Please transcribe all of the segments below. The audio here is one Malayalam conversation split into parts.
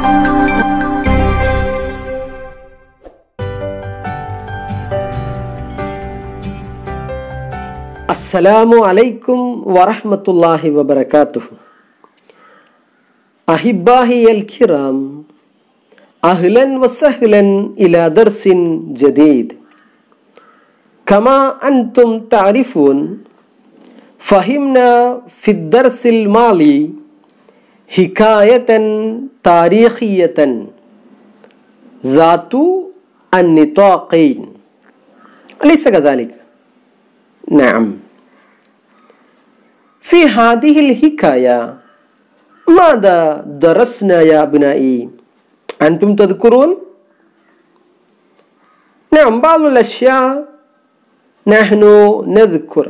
അസ്സലാമു അലൈക്കും വറഹ്മത്തുള്ളാഹി വബറകാതുഹു അഹിബാഹി അൽ കിറാം അഹ്ലൻ വസഹ്ലൻ ഇലാ ദർസിൻ ജദീദ് كما أنتم تعرفون فهمنا في الدرس الماضي حكاية تاريخية ذات النطاقين أليس كذلك؟ نعم في هذه الحكاية ماذا درسنا يا أبنائي؟ أنتم تذكرون؟ نعم بعض الأشياء نحن نذكر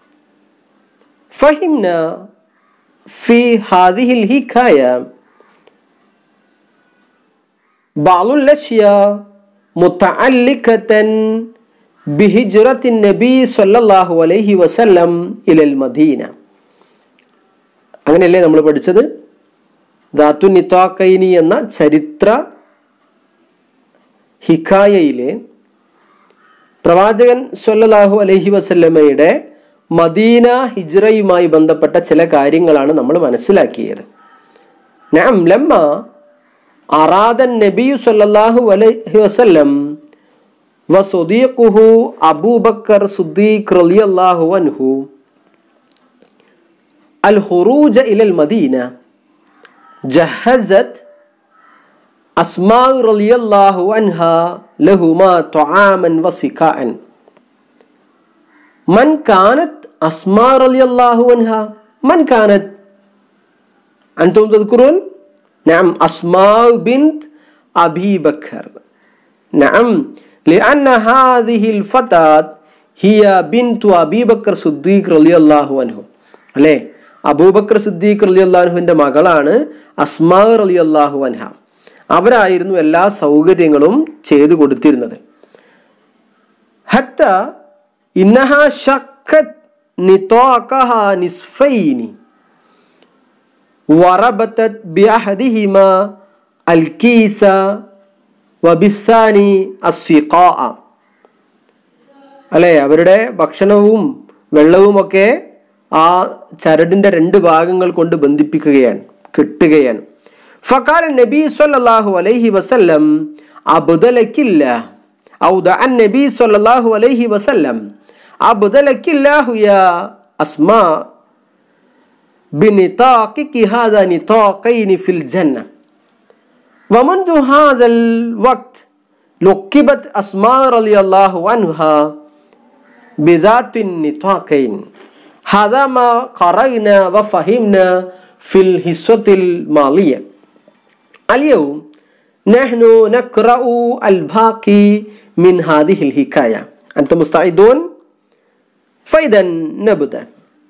فهمنا في هذه الحكاية بعض الأشياء متعلقة بهجرة النبي صلى الله عليه وسلم إلى المدينة അങ്ങനെയല്ലേ നമ്മൾ പഠിച്ചത് ധാതു നിത്താക്കൈനി എന്ന ചരിത്ര ഹിക്കായയിലെ പ്രവാചകൻ സല്ലല്ലാഹു അലൈഹി വസല്ലമയുടെ മദീന ഹിജ്റയുമായി ബന്ധപ്പെട്ട ചില കാര്യങ്ങളാണ് നമ്മൾ മനസ്സിലാക്കിയത് നഅം ലമ്മ അറാദൻ നബിയു സല്ലല്ലാഹു അലൈഹി വസല്ലം وصديقه أبو بكر صديق رضي الله عنه الخروج إلى المدينة جهزت أسماء رضي الله عنها لهما طعاما وسقاء من كانت أسماء رضي الله عنها من كانت أنتم تذكرون نعم أسماء بنت أبي بكر نعم لأن هذه الفتاة هي بنت أبي بكر صديق رضي الله عنه അല്ലേ അബൂബക്കർ സിദ്ദീഖ് റലി അള്ളാഹുവിൻ്റെ മകളാണ് അസ്മാ റലി അള്ളാഹു അൻഹ അവരായിരുന്നു എല്ലാ സൗകര്യങ്ങളും ചെയ്തു കൊടുത്തിരുന്നത് ഹത്ത ഇന്നഹ ഷക്കത് നിത്വാഖഹ നിസ്ഫൈനി വറബത്തത് ബിഅഹദിഹിമ അൽകീസ വബിസാനി അസ്വിഖാ അല്ലെ അവരുടെ ഭക്ഷണവും വെള്ളവുമൊക്കെ ആ ചരടിന്റെ രണ്ട് ഭാഗങ്ങൾ കൊണ്ട് ബന്ധിപ്പിക്കുകയാണ് കെട്ടുകയാണ് ഫക്കാൽ നബി സല്ലല്ലാഹു അലൈഹി വസല്ലം അബ്ദലക്കില്ല ഔ ദഅ നബി സല്ലല്ലാഹു അലൈഹി വസല്ലം അബ്ദലക്കില്ലാഹു യാ അസ്മാ بنطاقك هذا نطاقين في الجنة ومنذ هذا الوقت لقبت أسماء رضي الله عنها بذات النطاقين هذا ما قرأنا وفهمنا في الحصة المالية اليوم نحن نقرأ الباقي من هذه الحكاية أنتم مستعدون؟ فإذا نبدأ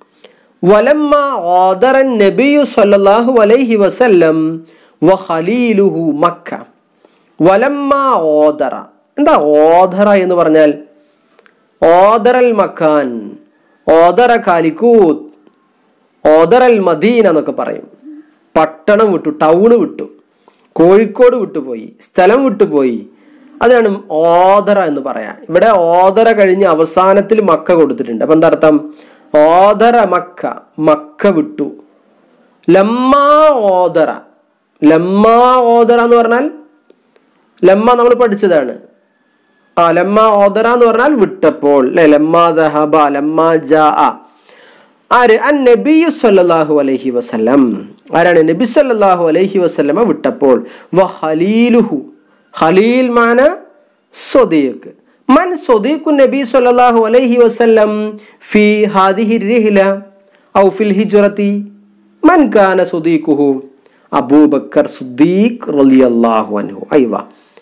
ولما غادر النبي صلى الله عليه وسلم وخليله مكة ولما غادر എന്താ ഓധറ എന്ന് പറഞ്ഞാൽ ഓദറൽ മക്കാൻ ഓദറ കാലിക്കൂത്ത് ഓദറൽ മദീന എന്നൊക്കെ പറയും പട്ടണം വിട്ടു ടൗണ് വിട്ടു കോഴിക്കോട് വിട്ടുപോയി സ്ഥലം വിട്ടുപോയി അതിനാണ് ഓദറ എന്ന് പറയാം ഇവിടെ ഓദറ കഴിഞ്ഞ് അവസാനത്തിൽ മക്ക കൊടുത്തിട്ടുണ്ട് അപ്പൊ എന്താ അർത്ഥം ഓദറ മക്ക മക്ക വിട്ടു ലമ്മ ഓദറ ലമ്മ ഓദറ എന്ന് പറഞ്ഞാൽ ലമ്മ നമ്മൾ പഠിച്ചതാണ് ആ ലമ്മ ഓദറ എന്ന് പറഞ്ഞാൽ വിട്ടപ്പോൾ അല്ലെ ലമ്മ ദഹബ ലമ്മ ജാ ആര് അൻ നബി സല്ലല്ലാഹു അലൈഹി വസല്ലം ആരാണ് നബി സല്ലല്ലാഹു അലൈഹി വസല്ലമ വിട്ടപ്പോൾ വ ഖലീലുഹു ഖലീൽ മാന സ്വദീഖ് من صديق النبي صلى الله عليه وسلم في هذه الرحلة أو في الهجرة من كان صديقه أبو بكر صديق رضي الله عنه أيوة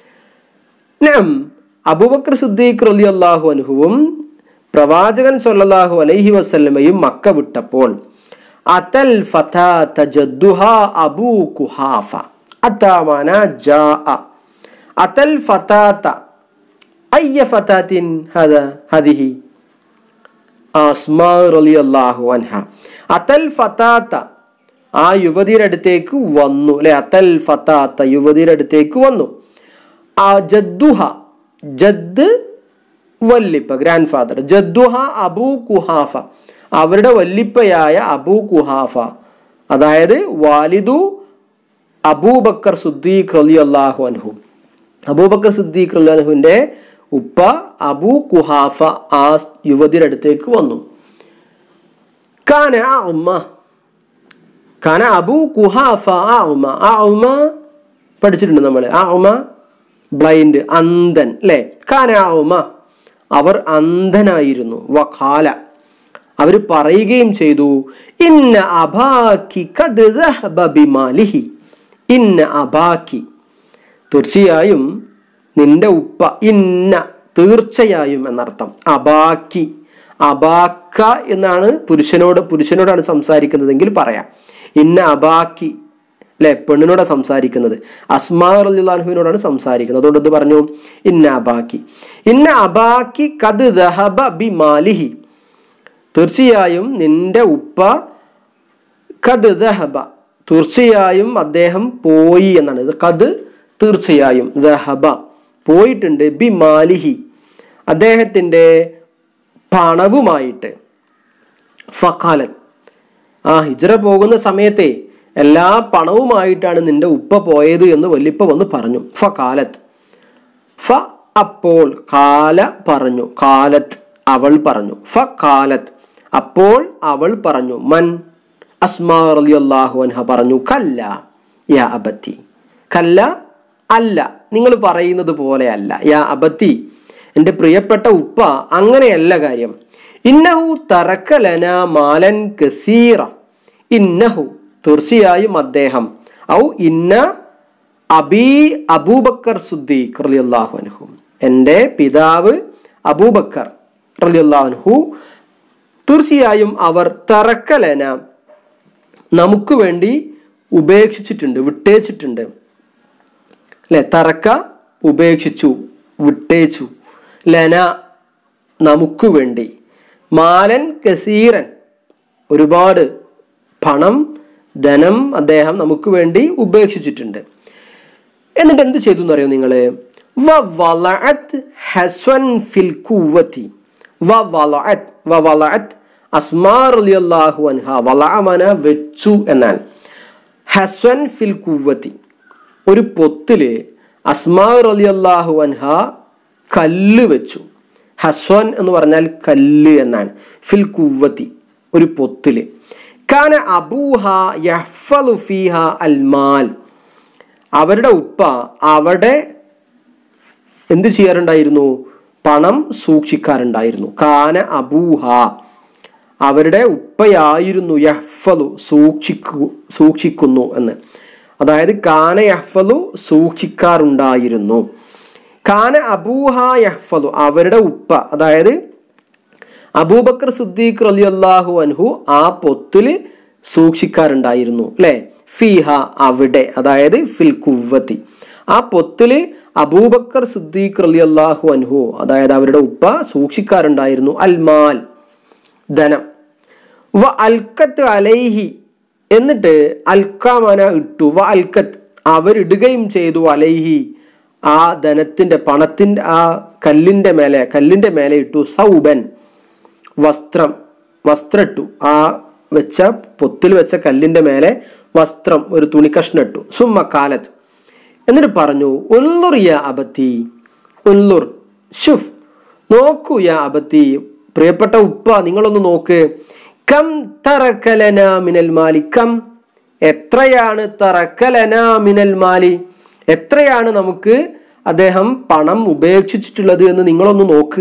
نعم أبو بكر صديق رضي الله عنهم പ്രവാചകൻ സല്ലല്ലാഹു അലൈഹി വസല്ലമയും മക്ക വിട്ടപ്പോൾ അതൽ ഫതാത ജദ്ദുഹ അബൂ കുഹാഫ അതാമാന ജാ അതൽ ഫതാത أي فتاة هذا هذه أسماء رضي الله عنها أتى الفتاة ആ യുവതിയുടെ അടുത്തേക്ക് വന്നു അല്ലെ അത്തൽ ഫത്താത്ത യുവതിയുടെ അടുത്തേക്ക് വന്നു ആ ജദ്ദുഹ ജദ് വല്ലിപ്പ ഗ്രാൻഡ് ഫാദർ ജദ്ദുഹ അബൂ കുഹാഫ അവരുടെ വല്ലിപ്പയായ അബൂ കുഹാഫ അതായത് വാലിദു അബൂബക്കർ സുദ്ദീഖ് അലി അള്ളാഹു അൻഹു അബൂബക്കർ സുദ്ദീഖ് അലി അൻഹുവിന്റെ ഉപ്പ അബൂ കുഹാഫ ആ യുവതിയുടെ അടുത്തേക്ക് വന്നു കാന ആ ഉമ്മ കാന അബൂ കുഹാഫ ആ ഉമ്മ ആ ഉമ്മ പഠിച്ചിട്ടുണ്ട് നമ്മൾ ആ ഉമ്മ ബ്ലൈൻഡ് അന്ധൻ അല്ലെ കാന ആ ഉമ്മ അവർ അന്ധനായിരുന്നു വഖാല അവർ പറയുകയും ചെയ്തു ഇന്ന അബാക്കി ഖദ് ദഹബ ബിമാലിഹി ഇന്ന അബാക്കി തീർച്ചയായും നിന്റെ ഉപ്പ ഇന്ന തീർച്ചയായും എന്നർത്ഥം അബാക്കി അബാക്ക എന്നാണ് പുരുഷനോട് പുരുഷനോടാണ് സംസാരിക്കുന്നതെങ്കിൽ പറയാം ഇന്ന അബാക്കി അല്ലെ പെണ്ണിനോടാണ് സംസാരിക്കുന്നത് അസ്മാ റലിഹുവിനോടാണ് സംസാരിക്കുന്നത് അതുകൊണ്ട് എന്ത് പറഞ്ഞു ഇന്ന അബാക്കി ഇന്ന അബാക്കി കത് ദഹബ ബി മാലിഹി തീർച്ചയായും നിന്റെ ഉപ്പ കത് ദഹബ തീർച്ചയായും അദ്ദേഹം പോയി എന്നാണ് ഇത് കത് തീർച്ചയായും ദഹബ പോയിട്ടുണ്ട് ബി മാലിഹി അദ്ദേഹത്തിൻ്റെ പണവുമായിട്ട് ഫക്കാലൻ ആ ഹിജ്റ പോകുന്ന സമയത്തെ എല്ലാ പണവുമായിട്ടാണ് നിന്റെ ഉപ്പ പോയത് എന്ന് വല്ലിപ്പ വന്ന് പറഞ്ഞു ഫകാലത്ത് ഫ അപ്പോൾ കാല പറഞ്ഞു കാലത്ത് അവൾ പറഞ്ഞു ഫ കാലത്ത് അപ്പോൾ അവൾ പറഞ്ഞു മൻ അസ്മാ റളിയല്ലാഹു അൻഹ പറഞ്ഞു കല്ല യാ അബത്തി കല്ല അല്ല നിങ്ങൾ പറയുന്നത് പോലെ അല്ല യാ അബത്തി എൻ്റെ പ്രിയപ്പെട്ട ഉപ്പ അങ്ങനെയല്ല കാര്യം ഇന്നഹു തറക്കലന മാലൻ കസീറ ഇന്നഹു തീർച്ചയായും അദ്ദേഹം ഔ ഇന്ന അബി അബൂബക്കർ സുദ്ദീഖ് റളിയല്ലാഹു അൻഹു എൻ്റെ പിതാവ് അബൂബക്കർ റളിയല്ലാഹു അൻഹു തീർച്ചയായും അവർ തറക്കലന നമുക്ക് വേണ്ടി ഉപേക്ഷിച്ചിട്ടുണ്ട് വിട്ടേച്ചിട്ടുണ്ട് അല്ലെ തറക്ക ഉപേക്ഷിച്ചു വിട്ടേച്ചു ലന നമുക്ക് വേണ്ടി മാലൻ കസീറൻ ഒരുപാട് പണം ധനം അദ്ദേഹം നമുക്ക് വേണ്ടി ഉപേക്ഷിച്ചിട്ടുണ്ട് എന്നിട്ട് എന്ത് ചെയ്തു എന്നറിയോ നിങ്ങള് വവളഅത് ഹസ്വൻ ഫിൽ കുവ്വതി വവളഅത് വവളഅത് അസ്മാ റളിയല്ലാഹു അൻഹ വളഅമന വെച്ചു എന്നാണ് ഹസ്വൻ ഫിൽ കുവ്വതി ഒരു പൊത്തില് അസ്മാ റളിയല്ലാഹു അൻഹ കല്ല് വെച്ചു ഹസ്വൻ എന്ന് പറഞ്ഞാൽ കല്ല് എന്നാണ് ഫിൽ കുവ്വതി ഒരു പൊത്തില് കാന അബൂഹ യഹ്ഫലു ഫീഹ അൽമാൽ അവരുടെ ഉപ്പ അവിടെ എന്ത് ചെയ്യാറുണ്ടായിരുന്നു പണം സൂക്ഷിക്കാറുണ്ടായിരുന്നു കാന അബൂഹ അവരുടെ ഉപ്പയായിരുന്നു യഹ്ഫലു സൂക്ഷിക്കു സൂക്ഷിക്കുന്നു എന്ന് അതായത് കാന യഹ്ഫലു സൂക്ഷിക്കാറുണ്ടായിരുന്നു കാന അബൂഹ യഹ്ഫലു അവരുടെ ഉപ്പ അതായത് അബൂബക്കർ സിദ്ദീഖ് റലി അള്ളാഹു അൻഹു ആ പൊത്തില് സൂക്ഷിക്കാറുണ്ടായിരുന്നു അല്ലെ ഫിഹ അവിടെ അതായത് ഫിൽ കുവ്വത്തി ആ പൊത്തില് അബൂബക്കർ സിദ്ദീഖ് റലി അള്ളാഹു അൻഹു അതായത് അവരുടെ ഉപ്പ സൂക്ഷിക്കാറുണ്ടായിരുന്നു അൽമാൽ ധനം വ അൽക്കത്ത് അലൈഹി എന്നിട്ട് അൽക്കാമന ഇട്ടു വ അൽക്കത്ത് അവരിടുകയും ചെയ്തു അലൈഹി ആ ധനത്തിന്റെ പണത്തിന്റെ ആ കല്ലിന്റെ മേലെ കല്ലിന്റെ മേലെ ഇട്ടു സൗബൻ വസ്ത്രം വസ്ത്രം ഇട്ടു ആ വെച്ച പൊത്തിൽ വെച്ച കല്ലിന്റെ മേലെ വസ്ത്രം ഒരു തുണിക്കഷ്ണം ഇട്ടു സുമ്മ കാലത്ത് എന്നിട്ട് പറഞ്ഞു ഉല്ലുർ യാ അബത്തി ഉല്ലുർ ഷുഫ് നോക്കൂ യാ അബത്തി പ്രിയപ്പെട്ട ഉപ്പ നിങ്ങളൊന്ന് നോക്ക് കം തറക്കലന മിനൽ മാലി കം എത്രയാണ് തറക്കലന മിനൽ മാലി എത്രയാണ് നമുക്ക് അദ്ദേഹം പണം ഉപേക്ഷിച്ചിട്ടുള്ളത് എന്ന് നിങ്ങളൊന്ന് നോക്ക്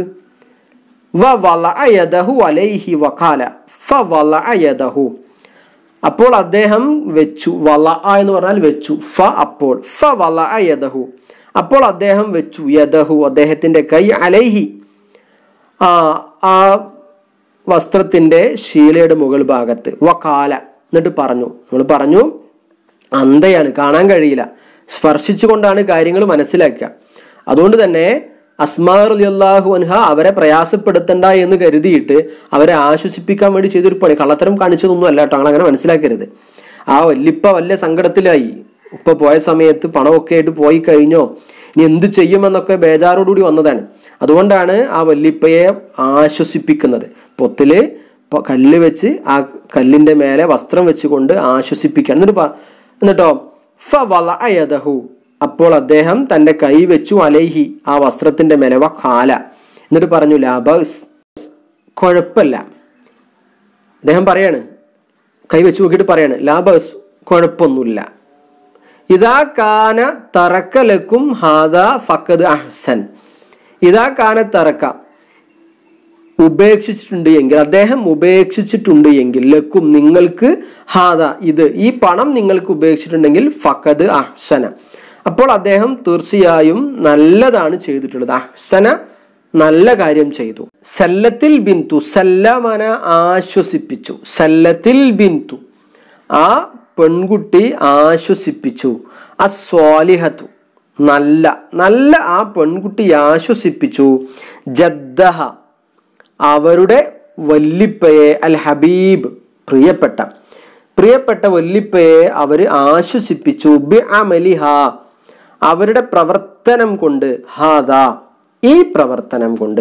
വലഅയദഹു അലൈഹി വഖാല ഫവലഅയദഹു അപ്പോൾ അദ്ദേഹം വെച്ചു വല എന്ന് പറഞ്ഞാൽ വെച്ചു ഫ അപ്പോൾ ഫ വലഅയദഹു അപ്പോൾ അദ്ദേഹം വെച്ചു യദഹു അദ്ദേഹത്തിന്റെ കൈ അലൈഹി ആ ആ വസ്ത്രത്തിന്റെ ശീലയുടെ മുകൾ ഭാഗത്ത് വക്കാല എന്നിട്ട് പറഞ്ഞു നമ്മൾ പറഞ്ഞു അന്ധയാണ് കാണാൻ കഴിയില്ല സ്പർശിച്ചുകൊണ്ടാണ് കാര്യങ്ങൾ മനസ്സിലാക്കുക അതുകൊണ്ട് തന്നെ അസ്മാ അലിയല്ലാഹു അൻഹ അവരെ പ്രയാസപ്പെടുത്തണ്ട എന്ന് കരുതിയിട്ട് അവരെ ആശ്വസിപ്പിക്കാൻ വേണ്ടി ചെയ്തൊരു പണി കള്ളത്തരം കാണിച്ചതൊന്നും അല്ല കേട്ടോ അങ്ങനെ മനസ്സിലാക്കരുത് ആ വല്യപ്പ വലിയ സങ്കടത്തിലായി ഉപ്പ പോയ സമയത്ത് പണമൊക്കെ ആയിട്ട് പോയി കഴിഞ്ഞോ ഇനി എന്ത് ചെയ്യുമെന്നൊക്കെ ബേജാറോടുകൂടി വന്നതാണ് അതുകൊണ്ടാണ് ആ വല്യപ്പയെ ആശ്വസിപ്പിക്കുന്നത് പൊത്തില് പ- കല്ല് വെച്ച് ആ കല്ലിന്റെ മേലെ വസ്ത്രം വെച്ചുകൊണ്ട് ആശ്വസിപ്പിക്കുക എന്നിട്ട് പ- എന്നിട്ടോ ഫ വളഅയദഹു അപ്പോൾ അദ്ദേഹം തന്റെ കൈ വെച്ചു അലൈഹി ആ വസ്ത്രത്തിന്റെ മേലെ വ ഖാല എന്നിട്ട് പറഞ്ഞു ലാബസ് കുഴപ്പമില്ല അദ്ദേഹം പറയാണ് കൈ വെച്ച് നോക്കിയിട്ട് പറയാണ് ലാബസ് കുഴപ്പമൊന്നുമില്ല ഇതാ കാന തറക്കലക്കും ഹാദ ഫക്കത് അഹ്സൻ ഇതാ കാന തറക്ക ഉപേക്ഷിച്ചിട്ടുണ്ട് എങ്കിൽ അദ്ദേഹം ഉപേക്ഷിച്ചിട്ടുണ്ട് എങ്കിൽ ലക്കും നിങ്ങൾക്ക് ഹാദ ഇത് ഈ പണം നിങ്ങൾക്ക് ഉപേക്ഷിച്ചിട്ടുണ്ടെങ്കിൽ ഫക്കത് അഹ്സന അപ്പോൾ അദ്ദേഹം തീർച്ചയായും നല്ലതാണ് ചെയ്തിട്ടുള്ളത് അഹ്സന നല്ല കാര്യം ചെയ്തു സല്ലത്തിൽ ബിന്തു സല്ലമന ആശ്വസിപ്പിച്ചു സല്ലത്തിൽ ബിന്തു ആ പെൺകുട്ടി ആശ്വസിപ്പിച്ചു അസ്വാലിഹത്തു നല്ല നല്ല ആ പെൺകുട്ടി ആശ്വസിപ്പിച്ചു ജദ്ദഹ അവരുടെ വല്ലിപ്പയെ അൽ ഹബീബ് പ്രിയപ്പെട്ട പ്രിയപ്പെട്ട വല്ലിപ്പയെ അവർ ആശ്വസിപ്പിച്ചു ബി അമലിഹ അവരുടെ പ്രവർത്തനം കൊണ്ട് ഹാദ ഈ പ്രവർത്തനം കൊണ്ട്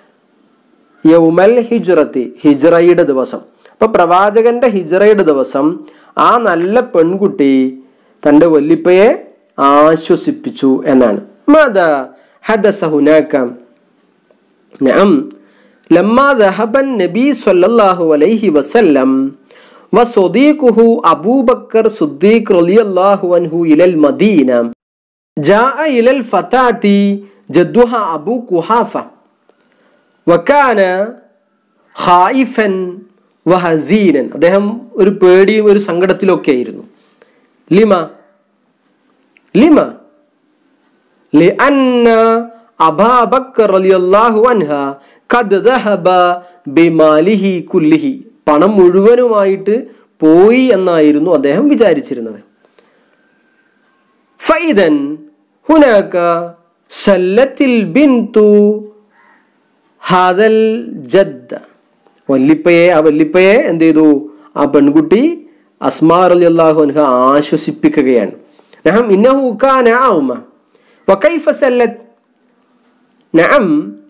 യൗമൽ ഹിജ്റത്തി ഹിജ്റയുടെ ദിവസം അപ്പൊ പ്രവാചകന്റെ ഹിജ്റയുടെ ദിവസം ആ നല്ല പെൺകുട്ടി തന്റെ വല്ലിപ്പയെ ആശ്വസിപ്പിച്ചു എന്നാണ് മത ഹദസ ഹുനാക്ക نعم لما ذهب النبي صلى الله عليه وسلم وصديقه أبو بكر صديق رضي الله عنه إلى المدينة جاء إلى الفتاة جدها أبو كحافة وكان خائفا وحزينا അദ്ദേഹം ഒരു പേടിയും ഒരു സങ്കടത്തിലൊക്കെ ആയിരുന്നു ലിമ ലിമ لأن أبا بكر رضي الله عنها قد ذهب بماله كله പണം മുഴുവനുമായിട്ട് പോയി എന്നായിരുന്നു അദ്ദേഹം വിചാരിച്ചിരുന്നത് ഫൈദൻ ഹുനാക സല്ലത്തിൽ ബിന്തു ഹാദൽ ജദ്ദ വല്ലിപ്പയെ ആ വല്ലിപ്പയെ എന്ത് ചെയ്തു ആ പെൺകുട്ടി അസ്മാർ അലി അള്ളാഹു അൻഹ ആശ്വസിപ്പിക്കുകയാണ് നഹം ഇന്നഹു കാന ആഉമ وكيف سلت نعم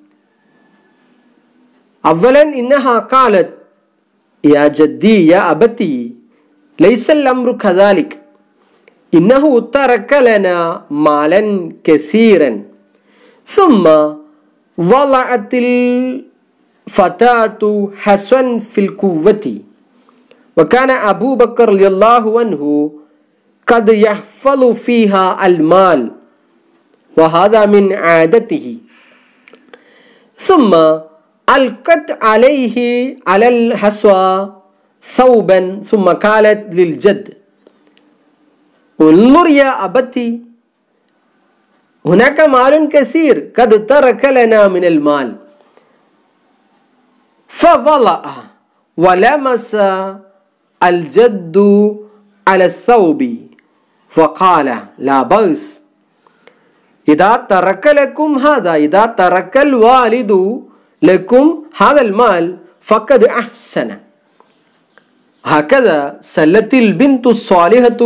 أولا إنها قالت يا جدي يا أبتي ليس الأمر كذلك إنه ترك لنا مالا كثيرا ثم ضلعت الفتاة حسن في القوة وكان أبو بكر رضي الله عنه قد يحفظ فيها المال وهذا من عادته ثم ألقت عليه على الحسوى ثوبا ثم قالت للجد انظر يا أبتي هناك مال كثير قد ترك لنا من المال فضلع ولمس الجد على الثوب فقال لا بأس إذا ترك لكم هذا إذا ترك الوالد لكم هذا المال فقد أحسن هكذا سلت البنت الصالحة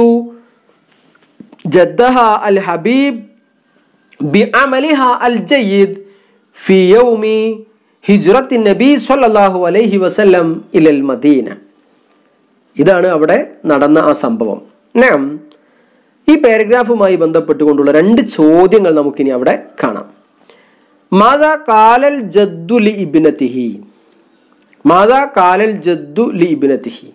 جدها الحبيب بعملها الجيد في يوم هجرة النبي صلى الله عليه وسلم إلى المدينة ഇതാണ് അവിടെ നടന്ന ആ സംഭവം നാം ഈ പാരഗ്രാഫുമായി ബന്ധപ്പെട്ടുകൊണ്ടുള്ള രണ്ട് ചോദ്യങ്ങൾ നമുക്കിനി അവിടെ കാണാം മാതാ കാലൽ ജദ്ദു ലി ഇബിനത്തിഹി മാതാ കാലൽ ജദ്ദു ലി ഇബിനത്തിഹി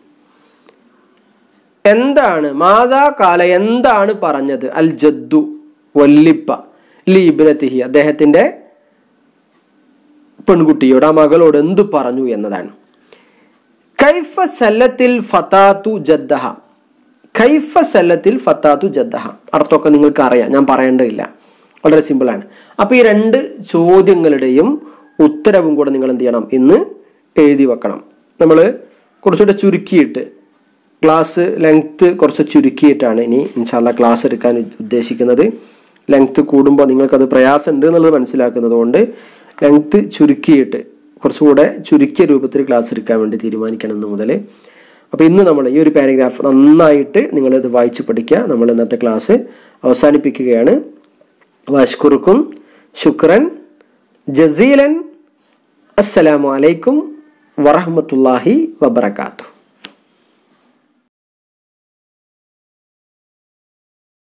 എന്താണ് മാതാ കാല എന്താണ് പറഞ്ഞത് അൽ ജദ്ദു വല്ലിപ്പ ലി ഇബിനത്തിഹി അദ്ദേഹത്തിന്റെ പെൺകുട്ടിയോട് ആ മകളോട് എന്ത് പറഞ്ഞു എന്നതാണ് കൈഫ സല്ലത്തിൽ ഫതാത്തു ജദ്ദഹ കൈഫ സല്ലത്തിൽ ഫത്താത്തു ജദ്ദഹ അർത്ഥമൊക്കെ നിങ്ങൾക്ക് അറിയാം ഞാൻ പറയേണ്ടതില്ല വളരെ സിമ്പിളാണ് അപ്പോൾ ഈ രണ്ട് ചോദ്യങ്ങളുടെയും ഉത്തരവും കൂടെ നിങ്ങൾ എന്ത് ചെയ്യണം ഇന്ന് എഴുതി വെക്കണം നമ്മൾ കുറച്ചുകൂടെ ചുരുക്കിയിട്ട് ക്ലാസ് ലെങ്ത്ത് കുറച്ച് ചുരുക്കിയിട്ടാണ് ഇനി ഇൻഷാല്ല ക്ലാസ് എടുക്കാൻ ഉദ്ദേശിക്കുന്നത് ലെങ്ത്ത് കൂടുമ്പോൾ നിങ്ങൾക്കത് പ്രയാസമുണ്ട് എന്നുള്ളത് മനസ്സിലാക്കുന്നത് കൊണ്ട് ലെങ്ത്ത് ചുരുക്കിയിട്ട് കുറച്ചുകൂടെ ചുരുക്കിയ രൂപത്തിൽ ക്ലാസ് എടുക്കാൻ വേണ്ടി തീരുമാനിക്കണം എന്ന് മുതൽ അപ്പോൾ ഇന്ന് നമ്മൾ ഈ ഒരു പാരഗ്രാഫ് നന്നായിട്ട് നിങ്ങളിത് വായിച്ച് പഠിക്കുക നമ്മൾ ഇന്നത്തെ ക്ലാസ് അവസാനിപ്പിക്കുകയാണ് വാഷ്കുറുക്കും ശുക്രൻ ജസീലൻ അസ്സലാമു അലൈക്കും വറഹമത്തല്ലാഹി വബർക്കാത്തു